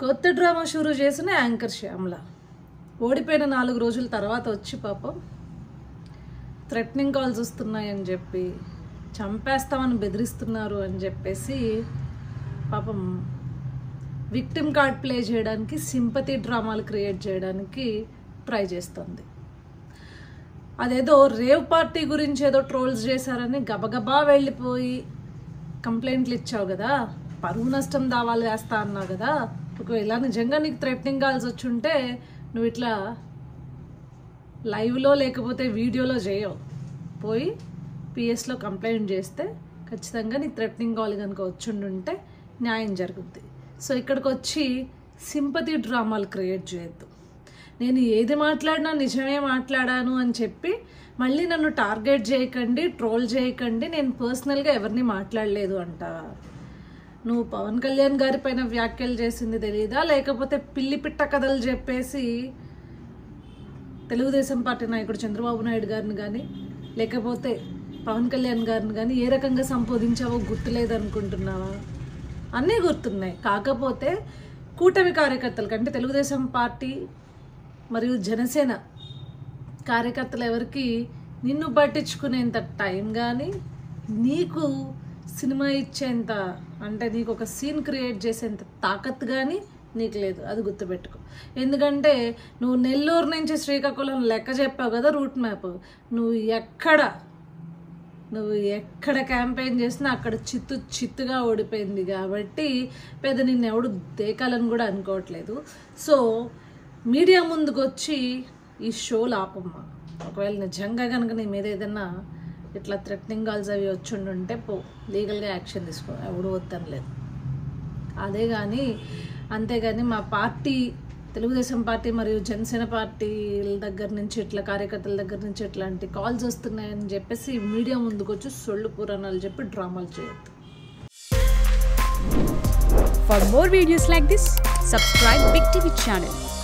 కొత్త డ్రామా షురూ చేసిన యాంకర్ శ్యామల ఓడిపోయిన నాలుగు రోజుల తర్వాత వచ్చి పాపం థ్రెటనింగ్ కాల్స్ వస్తున్నాయని చెప్పి చంపేస్తామని బెదిరిస్తున్నారు అని చెప్పేసి పాపం విక్టిమ్ కార్డ్ ప్లే చేయడానికి సింపతి డ్రామాలు క్రియేట్ చేయడానికి ట్రై చేస్తుంది అదేదో రేవ్ పార్టీ గురించి ఏదో ట్రోల్స్ చేశారని గబగబా వెళ్ళిపోయి కంప్లైంట్లు ఇచ్చావు కదా పరువు నష్టం దావాలు వేస్తా అన్నావు కదా ఒకవేళ నిజంగా నీకు థ్రెటనింగ్ కాల్స్ వచ్చుంటే నువ్వు ఇట్లా లైవ్లో లేకపోతే వీడియోలో చేయవు పోయి పిఎస్లో కంప్లైంట్ చేస్తే ఖచ్చితంగా నీకు థ్రెటనింగ్ కాల్ కనుక వచ్చుండుంటే న్యాయం జరుగుద్ది సో ఇక్కడికి వచ్చి సింపతి డ్రామాలు క్రియేట్ చేయొద్దు నేను ఏది మాట్లాడినా నిజమే మాట్లాడాను అని చెప్పి మళ్ళీ నన్ను టార్గెట్ చేయకండి ట్రోల్ చేయకండి నేను పర్సనల్గా ఎవరిని మాట్లాడలేదు అంట నువ్వు పవన్ కళ్యాణ్ గారి పైన వ్యాఖ్యలు చేసింది తెలియదా లేకపోతే పిల్లి పిట్ట కథలు చెప్పేసి తెలుగుదేశం పార్టీ నాయకుడు చంద్రబాబు నాయుడు గారిని కానీ లేకపోతే పవన్ కళ్యాణ్ గారిని కానీ ఏ రకంగా సంబోధించావో గుర్తులేదనుకుంటున్నావా అన్నీ గుర్తున్నాయి కాకపోతే కూటమి కార్యకర్తలకు అంటే తెలుగుదేశం పార్టీ మరియు జనసేన కార్యకర్తలు ఎవరికి నిన్ను పట్టించుకునేంత టైం కానీ నీకు సినిమా ఇచ్చేంత అంటే నీకు ఒక సీన్ క్రియేట్ చేసేంత తాకత్ కానీ నీకు లేదు అది గుర్తుపెట్టుకో ఎందుకంటే నువ్వు నెల్లూరు నుంచి శ్రీకాకుళం లెక్క చెప్పావు కదా రూట్ మ్యాప్ నువ్వు ఎక్కడ నువ్వు ఎక్కడ క్యాంపెయిన్ చేసినా అక్కడ చిత్తు చిత్తుగా ఓడిపోయింది కాబట్టి పెద్ద నిన్ను ఎవడు దేకాలని కూడా అనుకోవట్లేదు సో మీడియా ముందుకు వచ్చి ఈ షోలు ఆపమ్మ ఒకవేళ నిజంగా కనుక నీ మీద ఏదైనా ఇట్లా థ్రెటనింగ్ కాల్స్ అవి వచ్చుండుంటే పో లీగల్గా యాక్షన్ తీసుకో ఎవడు వద్దనలేదు అదే కానీ అంతేగాని మా పార్టీ తెలుగుదేశం పార్టీ మరియు జనసేన పార్టీల దగ్గర నుంచి ఇట్లా కార్యకర్తల దగ్గర నుంచి ఇట్లాంటి కాల్స్ వస్తున్నాయని చెప్పేసి మీడియా ముందుకు వచ్చి సొళ్ళు పురాణాలు చెప్పి డ్రామాలు చేయొద్దు For more videos like this, subscribe Big TV channel